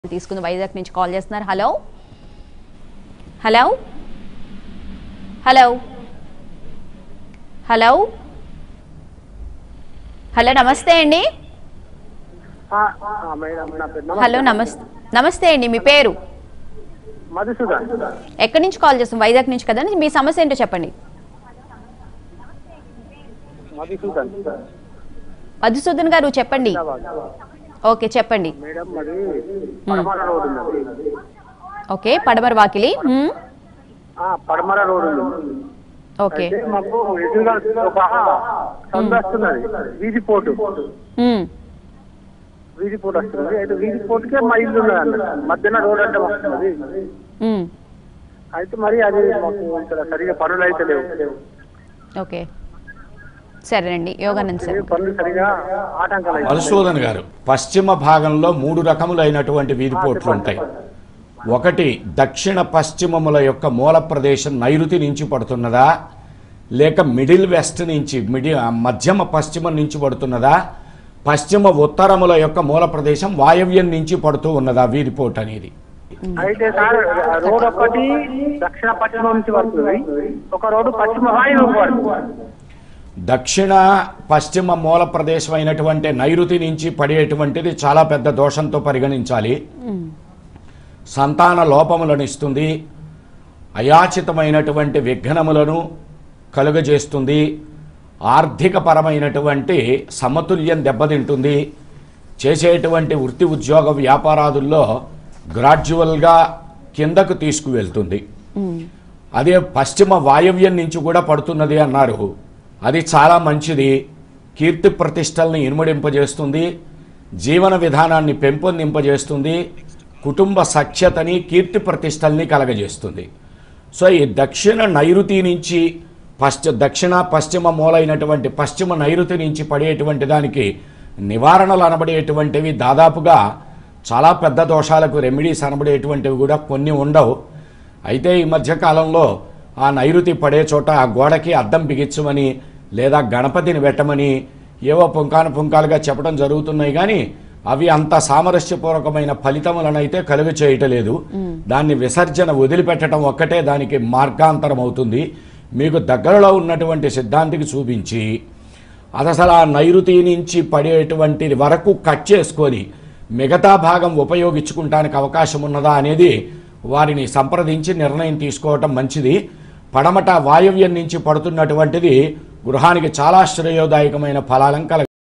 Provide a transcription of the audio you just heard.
తీసుకుంది వైజాగ్ నుంచి కాల్ చేస్తున్నారు hello hello hello hello hello నమస్తే అండి ఆ, ఆ, మేడం నా పేరు నమస్తే. హలో నమస్తే నమస్తే అండి మీ పేరు మధుసూదన్ ఎక్కడి నుంచి కాల్ చేస్తాం వైజాగ్ నుంచి కదండి మీ సమస్య ఏంటో చెప్పండి మధుసూదన్ మధుసూదన్ గారు చెప్పండి ఓకే చెప్పండి మేడం మరి పడమర రోడ్ ఉన్నది ఓకే పడమర వాకిలి మ్మ్. ఆ, పడమర రోడ్ ఉంది ఓకే అయితే మాకు ఎదురుగా ఒక సందు వస్తున్నది వీధి పోటు మ్మ్. వీధి పోటు వస్తున్నది అయితే వీధి పోటుకే మా ఇల్లు ఉన్నది అన్నట్టు మధ్యన రోడ్ అంటే వస్తున్నది మ్మ్. అయితే మరి అది మాకు ఇక్కడ సరిగా పనులు అయితే లేవు ఓకే సరేనండి యోగానంద్ ఏ సార్ పనులు సరిగా ఆటంకాలు అయితే మధుసూదన్ గారు పశ్చిమ భాగంలో మూడు రకములైనటువంటి వీధిపోట్లు ఉంటాయి ఒకటి దక్షిణ పశ్చిమముల యొక్క మూల ప్రదేశం నైరుతి నుంచి పడుతున్నదా లేక మిడిల్ వెస్ట్ నుంచి మిడి మధ్యమ పశ్చిమం నుంచి పడుతున్నదా పశ్చిమ ఉత్తరముల యొక్క మూల ప్రదేశం వాయవ్యం నుంచి పడుతూ ఉన్నదా వీధిపోటు అనేది అయితే సార్ రోడ్ ఒకటి దక్షిణ పశ్చిమ నుంచి పడుతుంది ఒక రోడ్డు పశ్చిమ వాయువు పడుతుంది దక్షిణ పశ్చిమ మూల ప్రదేశం అయినటువంటి నైరుతి నుంచి పడేటువంటిది చాలా పెద్ద దోషంతో పరిగణించాలి మ్మ్. సంతాన లోపములను ఇస్తుంది అయాచితమైనటువంటి విఘ్నములను కలుగజేస్తుంది ఆర్థికపరమైనటువంటి సమతుల్యం దెబ్బతింటుంది చేసేటువంటి వృత్తి ఉద్యోగ వ్యాపారాదుల్లో గ్రాడ్యువల్గా కిందకు తీసుకువెళ్తుంది మ్మ్. అదే పశ్చిమ వాయవ్యం నుంచి కూడా పడుతున్నది అన్నారు అది చాలా మంచిది కీర్తి ప్రతిష్టల్ని ఇనుమడింపజేస్తుంది జీవన విధానాన్ని పెంపొందింపజేస్తుంది కుటుంబ సఖ్యతని కీర్తి ప్రతిష్టల్ని కలగజేస్తుంది సో ఈ దక్షిణ నైరుతి నుంచి పశ్చ దక్షిణ పశ్చిమ మూలైనటువంటి పశ్చిమ నైరుతి నుంచి పడేటువంటి దానికి నివారణలు అనబడేటువంటివి దాదాపుగా చాలా పెద్ద దోషాలకు రెమెడీస్ అనబడేటువంటివి కూడా కొన్ని ఉండవు అయితే ఈ మధ్య కాలంలో ఆ నైరుతి పడే చోట ఆ గోడకి అద్దం బిగించమని లేదా గణపతిని పెట్టమని ఏవో పుంకాను పుంకాలుగా చెప్పడం జరుగుతున్నాయి కానీ అవి అంత సామరస్యపూర్వకమైన ఫలితములనైతే కలుగు చేయటలేదు దాన్ని విసర్జన వదిలిపెట్టడం ఒక్కటే దానికి మార్గాంతరం అవుతుంది మీకు దగ్గరలో ఉన్నటువంటి సిద్ధాంతికి చూపించి అది అసలు ఆ నైరుతి నుంచి పడేటువంటి వరకు కట్ చేసుకొని మిగతా భాగం ఉపయోగించుకుంటానికి అవకాశం ఉన్నదా అనేది వారిని సంప్రదించి నిర్ణయం తీసుకోవటం మంచిది పడమట వాయవ్యం నుంచి పడుతున్నటువంటిది గృహానికి చాలా శ్రేయోదాయకమైన ఫలాలను కల